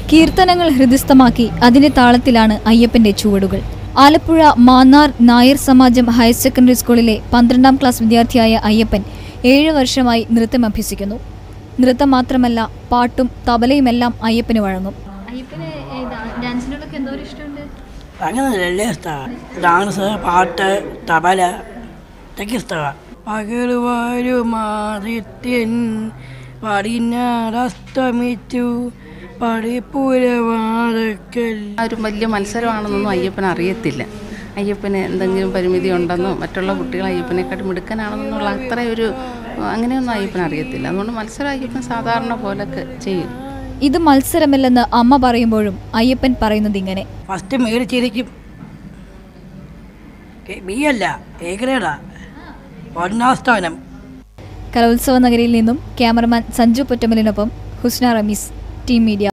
കീർത്തനങ്ങൾ ഹൃദിസ്ഥമാക്കി അതിന്റെ താളത്തിലാണ് അയ്യപ്പന്റെ ചുവടുകൾ ആലപ്പുഴ മാന്നാർ നായർ സമാജം ഹയർ സെക്കൻഡറി സ്കൂളിലെ പന്ത്രണ്ടാം ക്ലാസ് വിദ്യാർത്ഥിയായ അയ്യപ്പൻ ഏഴ് വർഷമായി നൃത്തം അഭ്യസിക്കുന്നു നൃത്തം മാത്രമല്ല പാട്ടും തബലയുമെല്ലാം അയ്യപ്പന് വഴങ്ങും അയ്യപ്പന് ഡാൻസിനോടൊക്കെ എന്തോ ഇഷ്ടമുണ്ട് അങ്ങനെ എല്ലാം ഇഷ്ടമാണ് ഡാൻസ് പാട്ട് തബല ഇതൊക്കെ ഇഷ്ടമാണ് പകൽ വരുമാതിത്യൻ പടിഞ്ഞാറസ്തമിച്ചു പടിപ്പുരവാതക്കൽ ആ ഒരു വലിയ മത്സരമാണെന്നൊന്നും അയ്യപ്പന് അറിയത്തില്ല അയ്യപ്പന് എന്തെങ്കിലും പരിമിതി ഉണ്ടെന്നോ മറ്റുള്ള കുട്ടികൾ അയ്യപ്പനെക്കാട്ടും മിടുക്കനാണെന്നുള്ള അത്ര ഒരു അങ്ങനെയൊന്നും അയ്യപ്പന് അറിയത്തില്ല അതുകൊണ്ട് മത്സരം അയ്യപ്പൻ സാധാരണ പോലൊക്കെ ചെയ്യും ഇത് മത്സരമല്ലെന്ന് അമ്മ പറയുമ്പോഴും അയ്യപ്പൻ പറയുന്നത് ഇങ്ങനെ ഫസ്റ്റ് മേടിച്ചിരിക്കും ബി അല്ല എ ഗ്രേഡാ ഒന്നാം സ്ഥാനം കലോത്സവ നഗരിയിൽ നിന്നും ക്യാമറമാൻ സഞ്ജു പൊറ്റമലിനൊപ്പം ഹുസ്ന റമീസ് ടീം മീഡിയ